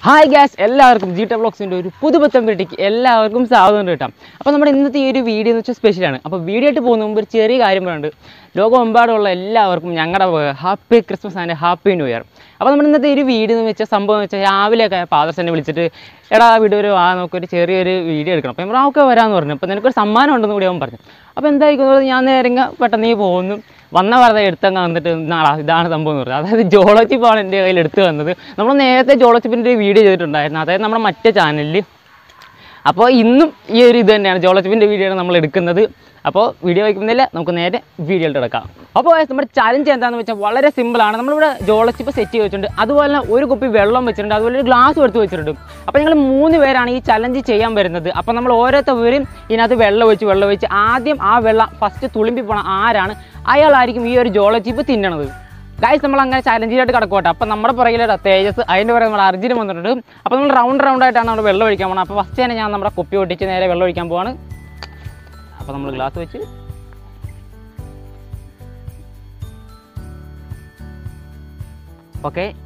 Hi gas എല്ലാവർക്കും G ടെ ബ്ലോഗ്സിൻ്റെ ഒരു പുതുപുത്തൻ വീട്ടിലേക്ക് എല്ലാവർക്കും സ്വാഗതം കിട്ടാം അപ്പോൾ നമ്മുടെ ഇന്നത്തെ ഈ ഒരു വീഡിയോ എന്ന് വെച്ചാൽ സ്പെഷ്യലാണ് അപ്പോൾ വീഡിയോ ആയിട്ട് പോകുന്ന മുമ്പ് ഒരു ചെറിയ കാര്യം പറയുന്നുണ്ട് ലോകമെമ്പാടുമുള്ള എല്ലാവർക്കും ഞങ്ങളുടെ happy Christmas and happy new year അപ്പോൾ നമ്മുടെ ഇന്നത്തെ ഈ ഒരു വീഡിയോ എന്ന് വെച്ചാൽ സംഭവം എന്ന് വെച്ചാൽ രാവിലെയൊക്കെ ഫാദർസ് എന്നെ വിളിച്ചിട്ട് എടാ വീഡിയോ ഒരു ആ നമുക്കൊരു ചെറിയൊരു വീഡിയോ എടുക്കണം അപ്പോൾ നമ്മൾ ഒക്കെ വരാമെന്ന് പറഞ്ഞു അപ്പോൾ നിനക്കൊരു സമ്മാനം ഉണ്ടെന്ന് കൂടി അവൻ പറഞ്ഞു അപ്പോൾ എന്തായിരിക്കും എന്നുള്ളത് ഞാൻ നേരെ ഇങ്ങ് പെട്ടെന്ന് ഈ പോകുന്നു വന്ന വെറുതെ എടുത്തങ്ങ് വന്നിട്ട് നാളാ ഇതാണ് സംഭവം എന്ന് പറഞ്ഞു അതായത് ജോളോച്ചിപ്പാണ് എൻ്റെ കയ്യിൽ എടുത്ത് വന്നത് നമ്മൾ നേരത്തെ ജോളോച്ചിപ്പിൻ്റെ ഒരു വീഡിയോ ചെയ്തിട്ടുണ്ടായിരുന്നു അതായത് നമ്മുടെ മറ്റേ ചാനലിൽ അപ്പോൾ ഇന്നും ഈ ഒരു ഇത് തന്നെയാണ് ജോളച്ചിപ്പിൻ്റെ വീഡിയോ ആണ് നമ്മൾ എടുക്കുന്നത് അപ്പോൾ വീഡിയോ വയ്ക്കുന്നില്ല നമുക്ക് നേരെ വീഡിയോയിലോട്ട് എടുക്കാം അപ്പോൾ guys, നമ്മുടെ ചലഞ്ച് എന്താണെന്ന് വെച്ചാൽ വളരെ സിമ്പിളാണ് നമ്മളിവിടെ ജോളച്ചിപ്പ് സെറ്റ് ചെയ്ത് വെച്ചിട്ടുണ്ട് അതുപോലെ തന്നെ ഒരു കുപ്പി വെള്ളം വെച്ചിട്ടുണ്ട് അതുപോലെ ഒരു ഗ്ലാസ് എടുത്ത് വെച്ചിട്ടുണ്ട് അപ്പോൾ നിങ്ങൾ മൂന്ന് പേരാണ് ഈ ചലഞ്ച് ചെയ്യാൻ വരുന്നത് അപ്പോൾ നമ്മൾ ഓരോരുത്തരും ഇതിനകത്ത് വെള്ളം ഒഴിച്ച് വെള്ളം ഒഴിച്ച് ആദ്യം ആ വെള്ളം ഫസ്റ്റ് തുളുമ്പി പോണ ആരാണ് അയാളായിരിക്കും ഈ ഒരു ജോളച്ചിപ്പ് തിന്നണത് ഗൈസ് നമ്മൾ അങ്ങനെ ചലഞ്ചിലായിട്ട് കിടക്കോട്ടെ അപ്പോൾ നമ്മുടെ പുറകിലെ തേജസ് അതിൻ്റെ പുറകെ നമ്മൾ അർജുനും വന്നിട്ടുണ്ട് അപ്പോൾ നമ്മൾ റൗണ്ട് റൗണ്ട് ആയിട്ടാണ് നമ്മൾ വെള്ളം ഒഴിക്കാൻ പോകുന്നത് അപ്പോൾ ഫസ്റ്റ് തന്നെ ഞാൻ നമ്മുടെ കുപ്പി ഒട്ടിച്ച് നേരെ വെള്ളം ഒഴിക്കാൻ പോവാണ് അപ്പോൾ നമ്മൾ ഗ്ലാസ് വെച്ച് ഓക്കെ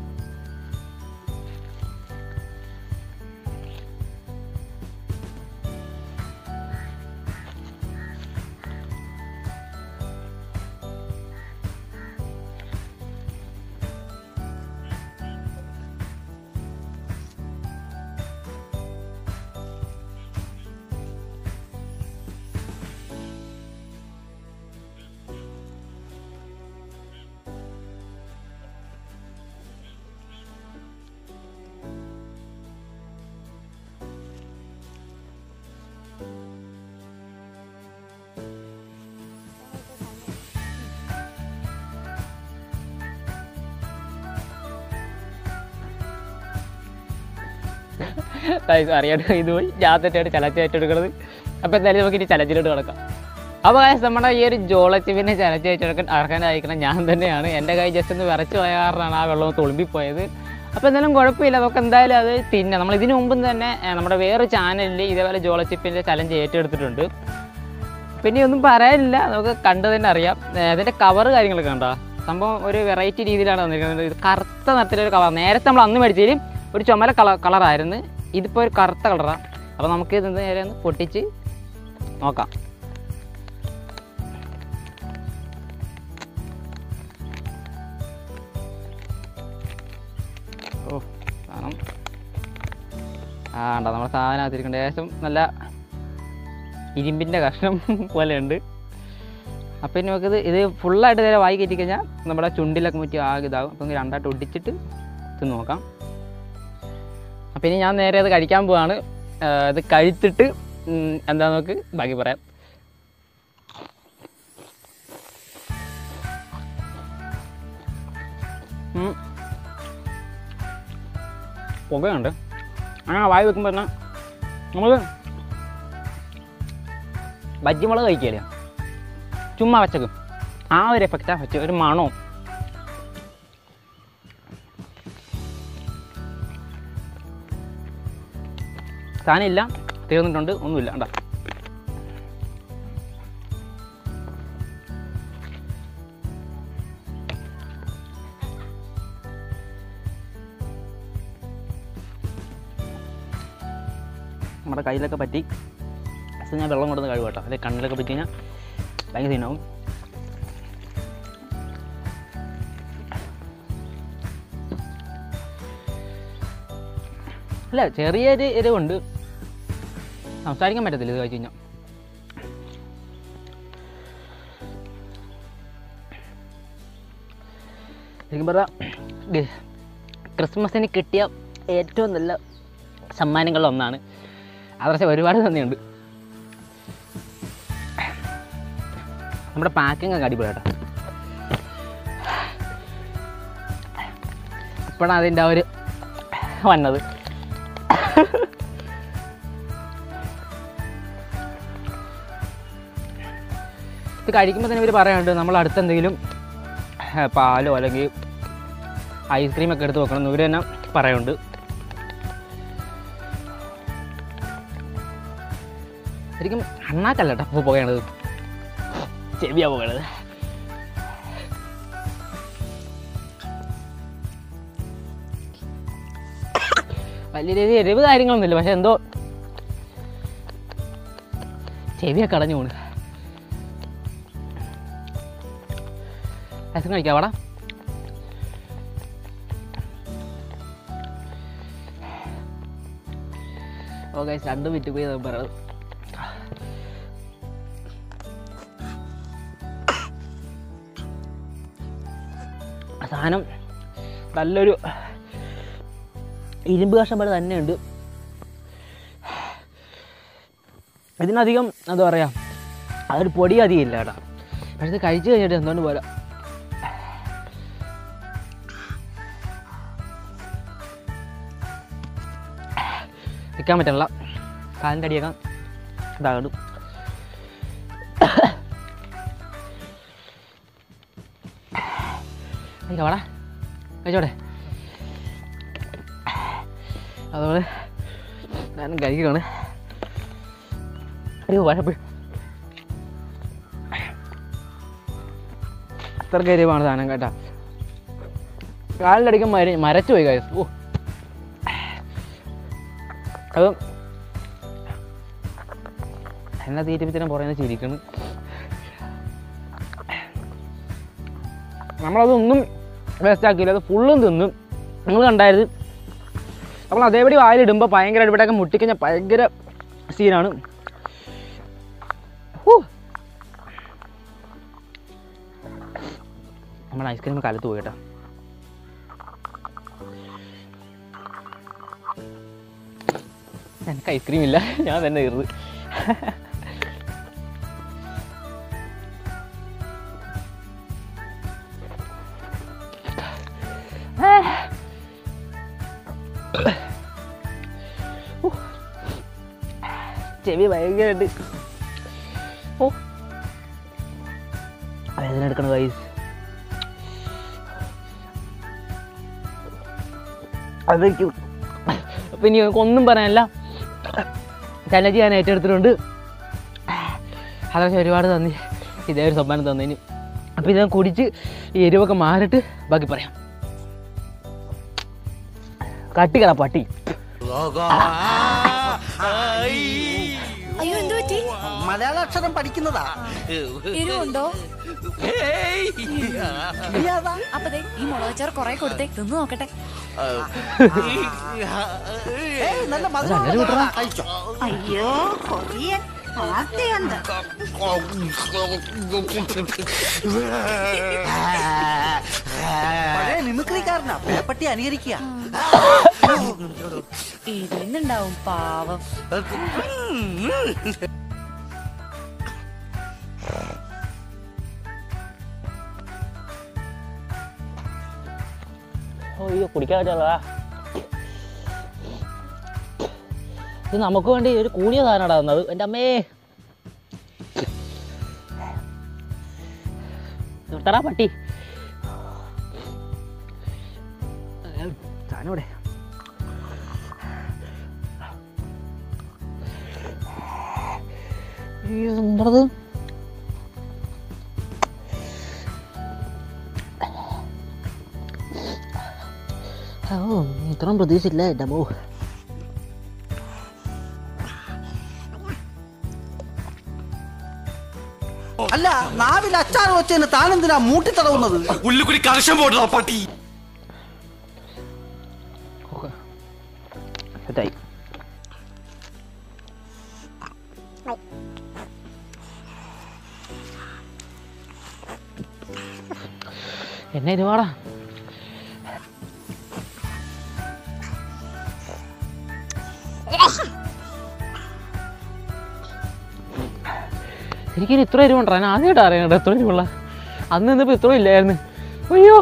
ഗൈസ് അറിയാണ്ട് ഇത് പോയി ഞാൻ തെറ്റായിട്ട് ചലച്ചായിട്ട് എടുക്കുന്നത് അപ്പോൾ എന്തായാലും നമുക്ക് ഇനി ചലച്ചിലോട്ട് കിടക്കാം അപ്പോൾ ഗൈസ് നമ്മുടെ ഈ ഒരു ജോളച്ചിപ്പിനെ ചലച്ചായിട്ട് എടുക്കാൻ അറക്കാൻ അയക്കണം ഞാൻ തന്നെയാണ് എൻ്റെ കൈ ജസ്റ്റ് ഒന്ന് വിറച്ച് പോയ കാരണമാണ് ആ വെള്ളം തുളുമ്പിപ്പോയത് അപ്പോൾ എന്തായാലും കുഴപ്പമില്ല നമുക്ക് എന്തായാലും അത് തിന്നാം നമ്മൾ ഇതിനു മുമ്പും തന്നെ ഏർ, നമ്മുടെ വേറെ ചാനലിൽ ഇതേപോലെ ജോളച്ചിപ്പിൻ്റെ ചലഞ്ച് ഏറ്റെടുത്തിട്ടുണ്ട് പിന്നെ ഒന്നും പറയാനില്ല നമുക്ക് കണ്ടു തന്നെ അറിയാം ഏർ, അതിൻ്റെ കവർ കാര്യങ്ങളൊക്കെ കണ്ടോ സംഭവം ഒരു വെറൈറ്റി രീതിയിലാണ് വന്നിരിക്കുന്നത് ഇത് കറുത്ത നിറത്തിലൊരു കളർ നേരത്തെ നമ്മൾ അന്ന് മേടിച്ചതിൽ ഒരു ചുമല കളർ കളറായിരുന്നു ഇതിപ്പോൾ ഒരു കറുത്ത കളറാണ് അപ്പോൾ നമുക്ക് ഇത് നേരെ ഒന്ന് പൊട്ടിച്ച് നോക്കാം ഓ സാധനം ആ ഉണ്ടോ നമ്മുടെ സാധനം അകത്തിരിക്കേണ്ട ഏകദേശം നല്ല ഇരുമ്പിൻ്റെ കഷ്ണം പോലെയുണ്ട് അപ്പം ഇനി നമുക്കിത് ഇത് ഫുള്ളായിട്ട് നേരെ വായി കയറ്റി കഴിഞ്ഞാൽ നമ്മുടെ ചുണ്ടിലൊക്കെ മുറ്റി ആകെ ഇതാകും അപ്പം രണ്ടായിട്ട് ഒടിച്ചിട്ട് ഇത് നോക്കാം അപ്പം ഇനി ഞാൻ നേരെ അത് കഴിക്കാൻ പോവാണ് ആ, ഇത് കഴിച്ചിട്ട് ഉം, എന്താ നമുക്ക് ബാക്കി പറയാം ഉം. പുകയുണ്ട് അങ്ങനെ വായി വെക്കുമ്പോൾ തന്നെ നമ്മൾ ബജ്ജിമുളക് കഴിക്കില്ല ചുമ്മാ വെച്ചക്ക് ആ ഒരു എഫക്റ്റാ വെച്ച് ഒരു മണവും സാധനം ഇല്ല തീർന്നിട്ടുണ്ട് ഒന്നുമില്ല കണ്ടാ നമ്മുടെ കയ്യിലൊക്കെ പറ്റി അത് ഞാൻ വെള്ളം കൊണ്ടുവന്ന് കഴുകും കേട്ടോ അല്ലെങ്കിൽ കണ്ണിലൊക്കെ പറ്റി കഴിഞ്ഞാൽ ഭയങ്കര സീനാവും അല്ല ചെറിയൊരു എരിവുണ്ട് സംസാരിക്കാൻ പറ്റത്തില്ല ഇത് കഴിച്ച് കഴിഞ്ഞാൽ ശരിക്കും പറഞ്ഞാൽ ക്രിസ്മസിന് കിട്ടിയ ഏറ്റവും നല്ല സമ്മാനങ്ങളിൽ ഒന്നാണ് അതർച്ച ഒരുപാട് നന്ദിയുണ്ട് നമ്മുടെ പാക്കിംഗ് ഒക്കെ അടിപൊളി കേട്ടോ ഇപ്പോഴാണ് അതിൻ്റെ ആ ഒരു വന്നത് ഇത് കഴിക്കുമ്പോൾ തന്നെ ഇവർ പറയാനുണ്ട് നമ്മൾ അടുത്ത് എന്തെങ്കിലും ഏ, പാലോ അല്ലെങ്കിൽ ഐസ്ക്രീം ഒക്കെ എടുത്ത് വെക്കണം എന്ന് ഇവർ തന്നെ പറയുന്നുണ്ട് ശരിക്കും അണ്ണാക്കല്ല കേട്ടോ അപ്പോൾ പോകേണ്ടത് ചെവിയാ പോകേണ്ടത് വലിയ രീതിയിൽ എരിവ് കാര്യങ്ങളൊന്നുമില്ല പക്ഷെ എന്തോ ചെവിയൊക്കെ അടഞ്ഞു പോണ് ഐസ്ക്രീം കഴിക്കാം വാടാ ഓക്കെ രണ്ട് മിനിറ്റ് പോയി പറയുന്നത് സാധനം നല്ലൊരു ഇരുമ്പ് കഷ്ണം പോലെ തന്നെയുണ്ട് ഇതിനധികം എന്താ പറയുക അതൊരു പൊടി അധികം ഇല്ല കേട്ടോ പക്ഷെ ഇത് കഴിച്ചു കഴിഞ്ഞിട്ട് എന്തുകൊണ്ട് പോലെ നിൽക്കാൻ പറ്റണില്ല കാലിൻ്റെ അടിയൊക്കെ ഇതാകണം കഴിക്കവാടാ കഴിച്ചോടെ അതുപോലെ ഞാനും കഴിക്കുകയാണ് അയ്യോ വഴപ്പ് അത്ര കരിവാണ് സാധനം കേട്ടാ കാലിലടിക്കാൻ മര മരച്ചു പോയി കാര്യം ഓ അത് എന്നാ തീറ്റിപ്പിത്തരം പറയുന്നത് ചിരിക്കുന്നു നമ്മളതൊന്നും വേസ്റ്റ് ആക്കിയില്ല അത് ഫുള്ളും തിന്നും നിങ്ങൾ കണ്ടായിരുന്നു നമ്മൾ അതേപടി വായിലിടുമ്പോൾ ഭയങ്കര ഇവിടെയൊക്കെ മുട്ടിക്കഴിഞ്ഞാൽ ഭയങ്കര സീനാണ് ഹൂ. നമ്മൾ ഐസ്ക്രീം കാലത്ത് പോയി കേട്ടോ എനിക്ക് ഐസ്ക്രീം ഇല്ല ഞാൻ തന്നെ തീർന്ന് ചെവി ഭയങ്കരമായിട്ട് ഓ വേദന എടുക്കണ വയസ്സ് അതൊക്കെ അപ്പം ഇനി ഒന്നും പറയാനല്ല ചലഞ്ച് ഞാൻ ഏറ്റെടുത്തിട്ടുണ്ട് അതൊക്കെ ഒരുപാട് നന്ദി ഇതേ ഒരു സമ്മാനം തന്നതിന് അപ്പം ഇത് ഞാൻ കുടിച്ച് ഈ എരിവൊക്കെ മാറിയിട്ട് ബാക്കി പറയാം കട്ടിക്കട പട്ടി അയ്യോ എന്തു പറ്റി മലയാളാക്ഷരം പഠിക്കുന്നതാ എരിവുണ്ടോ ഇയാതാ? അപ്പൊ ദേ ഈ മുളകച്ചാർ കൊറേ കൊടുത്തേ തിന്നു നോക്കട്ടെ ഏയ്, നല്ല നല്ലൊരു മധുരം കൂട്ടറാ. കഴിച്ചോ അയ്യോ കൊറിയൻ പാർട്ടിയുണ്ട് പഴയ മിമിക്രിക്കാരനാ പേപ്പട്ടി അനുകരിക്കുക എരിയുന്നുണ്ടാവും പാവം അയ്യോ കുടിക്കാൻ പറ്റുള്ളതാ ഇത് നമുക്ക് വേണ്ടി ഒരു കൂടിയ സാധനമാണ് തന്നത് എൻ്റെ അമ്മേ നിർത്തടാ പട്ടി സാധനം ഇവിടെ അയ്യോ എന്തത് ഓ ഇത്രയും പ്രതീക്ഷയില്ല എൻ്റെ അമ്മോ അല്ല നാവിൽ അച്ചാർ വെച്ചതിന് താനെന്തിനാ മൂട്ടി തടവുന്നത് ഉള്ളിക്കുടി കലശം പോട്ടോ പട്ടി സെറ്റായി എന്നെ ഇരുപാടാ എനിക്കിനി ഇത്ര എരിവുണ്ടോ ഞാൻ ആദ്യമായിട്ട് അറിയണ്ട എത്ര എരിവുള്ള അന്ന് നിന്നിപ്പോൾ ഇത്ര ഇല്ലായിരുന്നു അയ്യോ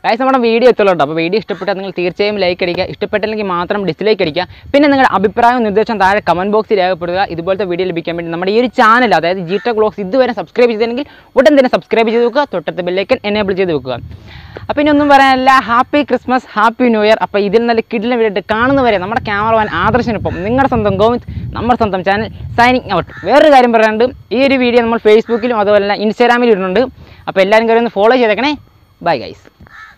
ഗൈസ് നമ്മുടെ വീഡിയോ എത്തുള്ളൂ അപ്പോൾ വീഡിയോ ഇഷ്ടപ്പെട്ടാൽ നിങ്ങൾ തീർച്ചയായും ലൈക്ക് അടിക്കുക ഇഷ്ടപ്പെട്ടില്ലെങ്കിൽ മാത്രം ഡിസ്ലൈക്ക് അടിക്കുക പിന്നെ നിങ്ങളുടെ അഭിപ്രായവും നിർദ്ദേശം താഴെ കമൻറ്റ് ബോക്സിൽ രേഖപ്പെടുക ഇതുപോലത്തെ വീഡിയോ ലഭിക്കാൻ വേണ്ടി നമ്മുടെ ഈ ഒരു ചാനൽ അതായത് ജിടെക് വ്ളോഗ്സ് ഇതുവരെ സബ്സ്ക്രൈബ് ചെയ്തില്ലെങ്കിൽ ഉടൻ തന്നെ സബ്സ്ക്രൈബ് ചെയ്ത് വെക്കുക തൊട്ടത്തെ ബെല്ലൈക്കൻ എനേബിൾ ചെയ്ത് വെക്കുക അപ്പോൾ ഇനി ഒന്നും പറയാനില്ല happy Christmas happy new year അപ്പോൾ ഇതിൽ നല്ല കിഡിലും വീഡിയോ കാണുന്നവരെ നമ്മുടെ ക്യാമറമാൻ ആദർശനൊപ്പം നിങ്ങളുടെ സ്വന്തം ഗോവിന്ദ് നമ്മുടെ സ്വന്തം ചാനൽ സൈനിങ് ഔട്ട് വേറൊരു കാര്യം പറയാനുണ്ട് ഈ ഒരു വീഡിയോ നമ്മൾ ഫേസ്ബുക്കിലും അതുപോലെ തന്നെ ഇൻസ്റ്റാഗ്രാമിലും ഇടുന്നുണ്ട് അപ്പോൾ എല്ലാവരും കയറി ഒന്ന് ഫോളോ ചെയ്തേക്കണേ ബൈ ഗൈസ്